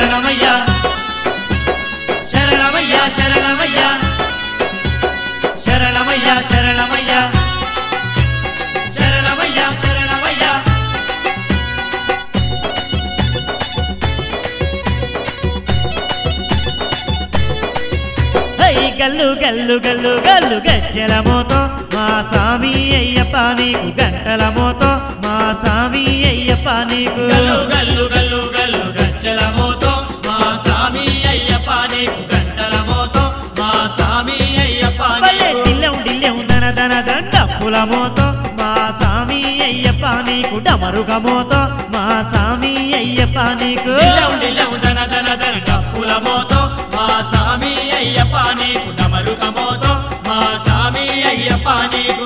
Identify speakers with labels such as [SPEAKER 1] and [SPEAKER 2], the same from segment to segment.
[SPEAKER 1] శరణమయ్య శరణమయ్య శరణమయ్య శరణమయ్య శరణమయ్య శరణమయ్య శరణమయ్య
[SPEAKER 2] high గల్లు గల్లు గల్లు గల్లు గజ్జల మోతో మా స్వామి అయ్యప్ప నీకు గంటల మోతో మా స్వామి అయ్యప్ప నీకు
[SPEAKER 1] గల్లు గల్లు గల్లు గల్లు గజ్జల మోతో మా స్వామి అయ్యప్ప నీకు గంటల మోతో మా స్వామి అయ్యప్ప
[SPEAKER 2] భలే
[SPEAKER 1] నీకు
[SPEAKER 2] డిల్లెం డిల్లెం దన దన దండప్పుల మోతో మా స్వామి అయ్యప్ప నీకు డమరుగ మోతో మా స్వామి అయ్యప్ప నీకు
[SPEAKER 1] డిల్లెం డిల్లెం దన దన దన డప్పుల మోతో మా స్వామి అయ్యప్ప నీకు డమరుక మోతో మా స్వామి అయ్యప్ప నీకు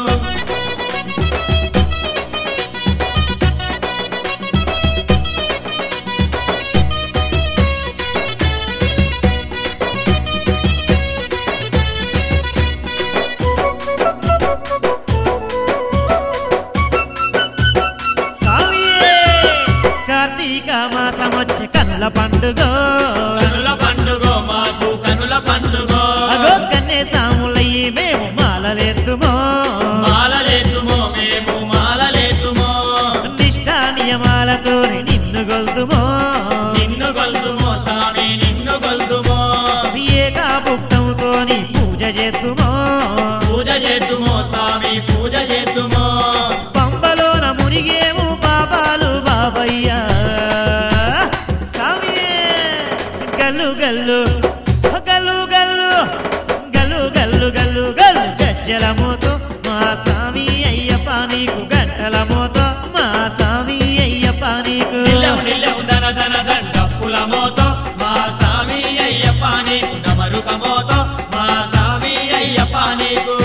[SPEAKER 2] స్వామియే కార్తీక మాసమొచ్చి కళ్ళ పండుగ
[SPEAKER 1] కనుల పండుగ మాకు కనుల పండుగ
[SPEAKER 2] అగో కన్నే సాములయ్యి మేము మాలలేద్దుమో
[SPEAKER 1] మాలలేతుమో మేము మాలలేతుమో
[SPEAKER 2] నిష్ఠా నియమాలతో నిన్ను గొల్దుమో
[SPEAKER 1] నిన్ను గొల్దుమో స్వామి నిన్ను గొల్దుమో
[SPEAKER 2] ఏకా భుక్తంతో పూజ చేద్దుమో
[SPEAKER 1] పూజ చేద్దుమో స్వామి పూజ చేద్దుమో
[SPEAKER 2] పంబలోన మునిగేము పాపాలు బాబయ్య స్వామియే గల్లు గల్లు గల్లు గల్లు గల్లు గల్లు గల్లు గల్లు గజ్జల మోతో మా స్వామి అయ్యప్ప నీకు గంటల మోతో మా స్వామి అయ్యప్ప నీకు
[SPEAKER 1] నిల్లెం నిల్లెం దన దన దండప్పుల మోతో మా స్వామి అయ్యప్ప నీకు డమరుక మోతో మా స్వామి అయ్యప్ప నీకు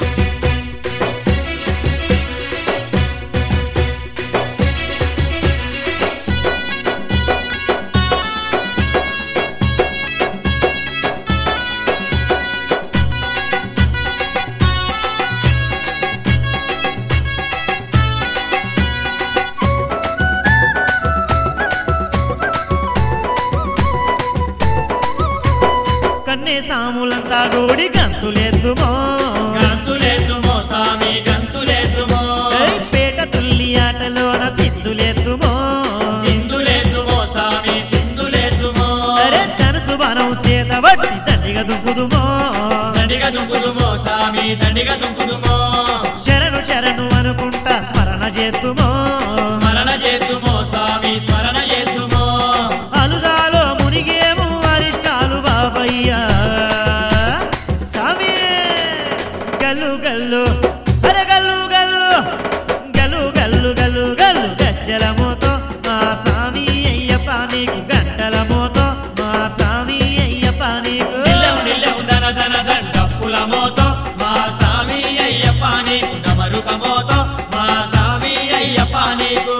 [SPEAKER 2] కన్నే సాములంతా గోడి గంతులేద్దుమో
[SPEAKER 1] గంతులేద్దుమో స్వామి గంతులేద్దుమో
[SPEAKER 2] ఏయ్ పేట తుల్లి ఆటలోన సిద్ధులేద్దుమో
[SPEAKER 1] సింధులేద్దుమో స్వామి సింధులేద్దుమో
[SPEAKER 2] అరే ధనుసు బనం చేత వట్టి దండిగా దుంకుదుమో
[SPEAKER 1] దండిగా దుంకుదుమో స్వామి దండిగా దుంకుదుమో
[SPEAKER 2] శరణు శరణు అనుకుంటా స్మరణ చేద్దుమో
[SPEAKER 1] స్మరణ చేద్దుమో స్వామి స్మరణ చేద్దుమో
[SPEAKER 2] అలుదాలో మునిగేము అరిష్టాలు బాబయ్యా స్వామి గల్లు గల్లు అరే గల్లు గల్లు గల్లు గల్లు గల్లు గల్లు గజ్జల మోతో మా స్వామి అయ్యప్ప నీకు గంటల మోతో మా స్వామి అయ్యప్ప నీకు
[SPEAKER 1] నిల్లెం నిల్లెం దన దన దండప్పుల మోతో మా స్వామి అయ్యప్ప నీకు డమరుక మోతో మా స్వామి అయ్యప్ప నీకు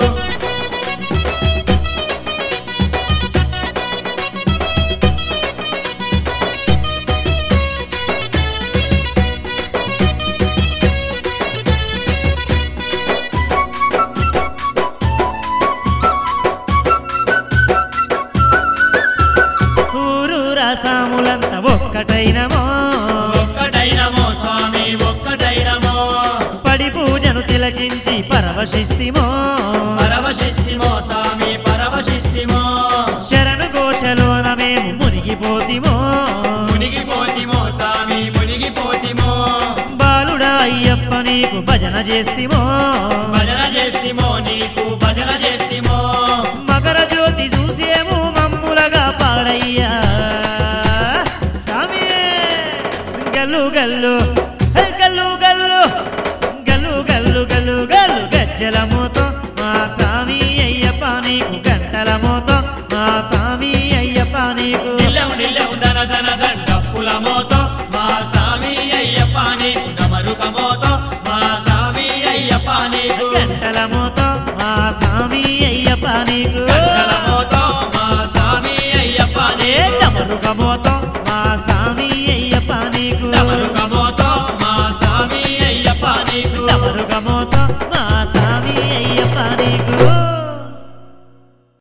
[SPEAKER 2] ఊరు రసాములంతా ఒక్కటైనమో
[SPEAKER 1] ఒక్కటైనమో స్వామి ఒక్కటైనమో
[SPEAKER 2] పడి పూజను తిలకించి పరవశిస్తిమో
[SPEAKER 1] పరవశిస్తిమో స్వామి పరవశిస్తిమో
[SPEAKER 2] శరణు ఘోషలోన మేము మునిగిపోతిమో
[SPEAKER 1] మునిగిపోతిమో స్వామి మునిగిపోతిమో
[SPEAKER 2] బాలుడా అయ్యప్ప నీకు భజన చేస్తిమో
[SPEAKER 1] భజన చేస్తిమో నీకు భజన చేస్తిమో
[SPEAKER 2] మకర జ్యోతి చూసేము మమ్ములగా పాడయ్యా స్వామి గల్లు గల్లు హే గల్లు గల్లు గల్లు గల్లు గల్లు గల్లు గజ్జల మోతో మా స్వామి అయ్యప్ప నీకు గంటల మోతో మా స్వామి అయ్యప్ప నీకు
[SPEAKER 1] నిల్లెం నిల్లెం దన దన దండప్పుల మోతో మా స్వామి అయ్యప్ప నీకు డమరుక మోతో మా స్వామి అయ్యప్ప నీకు
[SPEAKER 2] గంటల మోతో మా స్వామి అయ్యప్ప నీకు
[SPEAKER 1] గంటల మోతో మా స్వామి అయ్యప్ప
[SPEAKER 2] ఏ
[SPEAKER 1] నీకు
[SPEAKER 2] డమరుక మోతో